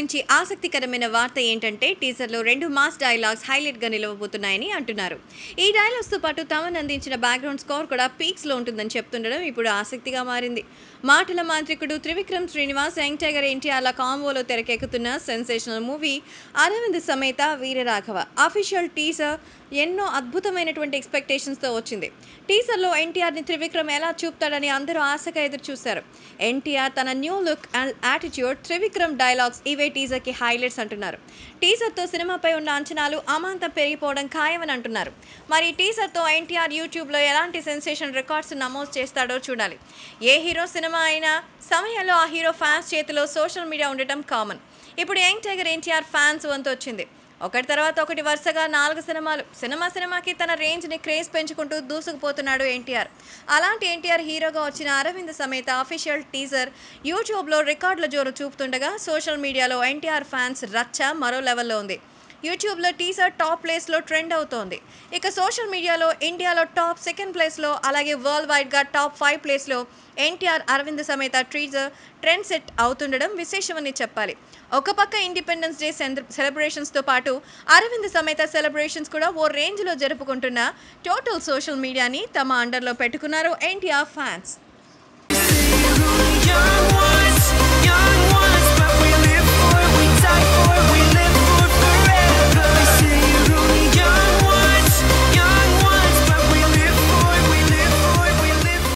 గురించి ఆసక్తికరమైన వార్త ఏంటంటే టీజర్లో రెండు మాస్ డైలాగ్స్ హైలైట్గా నిలవబోతున్నాయని అంటున్నారు ఈ డైలాగ్స్తో పాటు తమన్ అందించిన బ్యాక్గ్రౌండ్ స్కోర్ కూడా పీక్స్లో ఉంటుందని చెప్తుండడం ఇప్పుడు ఆసక్తిగా మారింది మాటల మాంత్రికుడు త్రివిక్రమ్ శ్రీనివాస్ యంగ్ టైగర్ ఎన్టీఆర్ల కాంబోలో తెరకెక్కుతున్న సెన్సేషనల్ మూవీ అరవింద్ సమేత వీరరాఘవ అఫీషియల్ టీజర్ ఎన్నో అద్భుతమైనటువంటి ఎక్స్పెక్టేషన్స్తో వచ్చింది టీజర్లో ఎన్టీఆర్ని త్రివిక్రమ్ ఎలా చూపుతాడని అందరూ ఆశగా ఎదురు చూశారు ఎన్టీఆర్ తన new look and attitude Trivikram dialogues ఇవే టీజర్కి హైలైట్స్ అంటున్నారు టీజర్తో సినిమాపై ఉన్న అంచనాలు అమాంతం పెరిగిపోవడం ఖాయమని అంటున్నారు మరి ఈ టీజర్తో ఎన్టీఆర్ యూట్యూబ్లో ఎలాంటి సెన్సేషన్ రికార్డ్స్ నమోదు చేస్తాడో చూడాలి ఏ హీరో సినిమా అయినా సమయంలో ఆ హీరో ఫ్యాన్స్ చేతిలో సోషల్ మీడియా ఉండటం కామన్ ఇప్పుడు యంగ్ టైగర్ ఎన్టీఆర్ ఫ్యాన్స్ వంతు వచ్చింది ఒకటి తర్వాత ఒకటి వరుసగా నాలుగు సినిమాలు సినిమా సినిమాకి తన రేంజ్ని క్రేజ్ పెంచుకుంటూ దూసుకుపోతున్నాడు ఎన్టీఆర్ అలాంటి ఎన్టీఆర్ హీరోగా వచ్చిన అరవింద్ సమేత అఫీషియల్ టీజర్ యూట్యూబ్లో రికార్డుల జోరు చూపుతుండగా సోషల్ మీడియాలో ఎన్టీఆర్ ఫ్యాన్స్ రచ్చ మరో లెవెల్లో ఉంది యూట్యూబ్లో టీజర్ టాప్ ప్లేస్లో ట్రెండ్ అవుతోంది ఇక సోషల్ మీడియాలో ఇండియాలో టాప్ సెకండ్ ప్లేస్లో అలాగే వరల్డ్ వైడ్గా టాప్ ఫైవ్ ప్లేస్లో NTR Aravind Sametha teaser trend set అవుతుండడం విశేషమని చెప్పాలి ఒక పక్క ఇండిపెండెన్స్ డే సెలబ్రేషన్స్తో పాటు అరవింద్ సమేత సెలబ్రేషన్స్ కూడా ఓ రేంజ్లో జరుపుకుంటున్న టోటల్ సోషల్ మీడియాని తమ అండర్లో పెట్టుకున్నారు ఎన్టీఆర్ ఫ్యాన్స్ Young